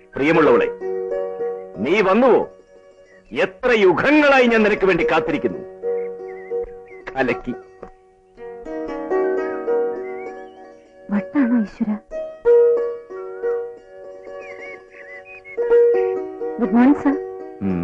പ്രിയമുള്ളവളെ നീ വന്നുവോ എത്ര യുഗങ്ങളായി ഞാൻ നിനക്ക് വേണ്ടി കാത്തിരിക്കുന്നു കലക്കി വട്ടാണോ ഈശ്വര ഗുഡ് മോർണിംഗ് സർ ഉം.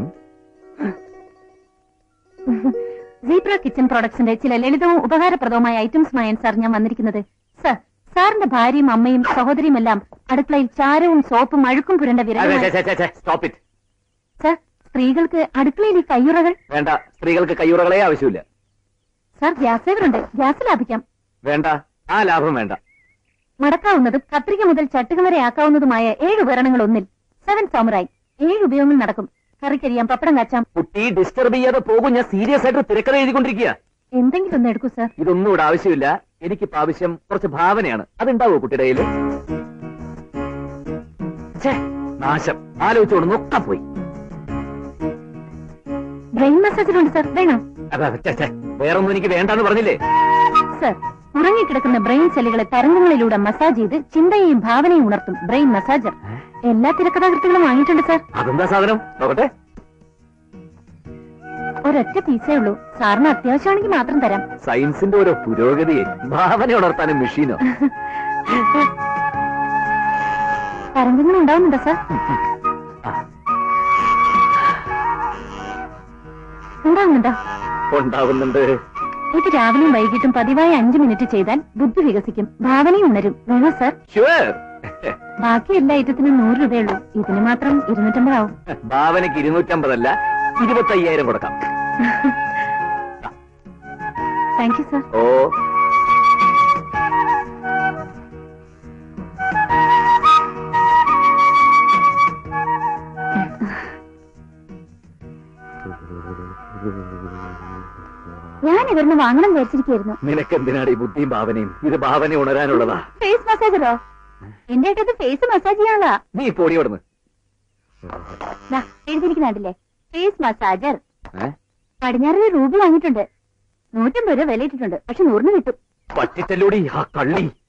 സീബ്ര കിച്ചൺ പ്രോഡക്ട്സിന്റെ ചില ലളിതവും ഉപകാരപ്രദവുമായ ഐറ്റംസുമായാണ് സാർ ഞാൻ വന്നിരിക്കുന്നത് സർ സാറിന്റെ ഭാര്യയും അമ്മയും സഹോദരിയും എല്ലാം അടുക്കളയിൽ ചാരവും സോപ്പും അഴുക്കും പുരണ്ട അതെ, വിരലുമായി ഛെ, ഛെ, ഛെ, ഛെ, stop it. സർ സ്ത്രീകൾക്ക് അടുക്കളയിൽ ഈ കയ്യുറകൾ വേണ്ട സ്ത്രീകൾക്ക് കയ്യുറകളെ ആവശ്യമില്ല സർ ഗ്യാസ് സേവറുണ്ട് ഗ്യാസ് ലാഭിക്കാം വേണ്ട ആ ലാഭം വേണ്ട മടക്കാവുന്നതും കത്രിക മുതൽ ചട്ടുക വരെ ആക്കാവുന്നതുമായ ഏഴ് ഉപകരണങ്ങൾ ഒന്നിൽ സെവൻ സാമുറായി ഏഴ് ഉപയോഗങ്ങൾ നടക്കും കറിക്കരിയാം പപ്പടം കാച്ചാം കുട്ടി ഡിസ്റ്റർബ് ചെയ്യാതെ പോകും ഞാൻ സീരിയസ് ആയിട്ട് ഒരു തിരക്കഥ എഴുതിക്കൊണ്ടിരിക്കുക എന്തെങ്കിലും ഒന്ന് എടുക്കൂ സർ ഇതൊന്നും ഇവിടെ ആവശ്യമില്ല എനിക്കിപ്പോ ആവശ്യം കുറച്ച് ഭാവനയാണ് അതുണ്ടാവോ കുട്ടിയുടെ കയ്യില് ഛേ, നാശം ആലോചിച്ചോണ്ട് നൊക്ക പോയി ബ്രെയിൻ മസാജിലുണ്ട് സർ വേണം അതാ, ഛേ, ഛേ, വേറൊന്നും എനിക്ക് വേണ്ടെന്ന് പറഞ്ഞില്ലേ സർ ഉറങ്ങിക്കിടക്കുന്ന ബ്രെയിൻ സെല്ലുകളെ തരംഗങ്ങളിലൂടെ മസാജ് ചെയ്ത് ചിന്തയെയും ഭാവനയും ഉണർത്തും ബ്രെയിൻ മസാജർ എല്ലാ തിരക്കഥാകൃത്തുകളും വാങ്ങിയിട്ടുണ്ട് സർ അതെന്താ സാധനം നോക്കട്ടെ ഒരൊറ്റ പീസേ ഉള്ളൂ സാറിന് അത്യാവശ്യമാണെങ്കിൽ മാത്രം തരാം സയൻസിന്റെ ഓരോ പുരോഗതിയെ ഭാവന ഉണർത്താനും മെഷീനോ തരംഗങ്ങൾ ഉണ്ടാവുന്നുണ്ടോ സർ ഉണ്ടാവുന്നുണ്ടോ ഉണ്ടാവുന്നുണ്ട് ഇത് രാവിലെയും വൈകിട്ടും പതിവായി അഞ്ചു മിനിറ്റ് ചെയ്താൽ ബുദ്ധി വികസിക്കും ഭാവനയും ഉണരും വേണോ സർ ഷുവർ ബാക്കി എല്ലാ ഐറ്റത്തിനും നൂറ് രൂപയുള്ളൂ ഇതിന് മാത്രം ഇരുന്നൂറ്റമ്പതാവും ഭാവനക്ക് ഇരുന്നൂറ്റമ്പതല്ല ഇരുപത്തയ്യായിരം കൊടുക്കാം താങ്ക് യു സർ ഓ ഞാൻ ഇവരിന്ന് വാങ്ങണം വിചാരിച്ചിരിക്കുന്നു നിനക്ക് എന്തിനാണ് ഈ ബുദ്ധിയും ഭാവനയും ഇത് ഭാവന ഉണരാനുള്ളതാ ഫേസ് മസാജറോ എന്റെ അടുത്ത് ഫേസ് മസാജ് ചെയ്യാനുള്ള നീ പൊടി കൊടുന്ന് എഴുതിയിരിക്കുന്നുണ്ടല്ലേ ഫേസ് മസാജർ ഏ? പടിഞ്ഞാറിന് രൂപ വാങ്ങിയിട്ടുണ്ട് നൂറ്റമ്പത് രൂപ വില ഇട്ടിട്ടുണ്ട് പക്ഷെ നൂറിന് കിട്ടും പറ്റിച്ചല്ലോടി ആ കള്ളി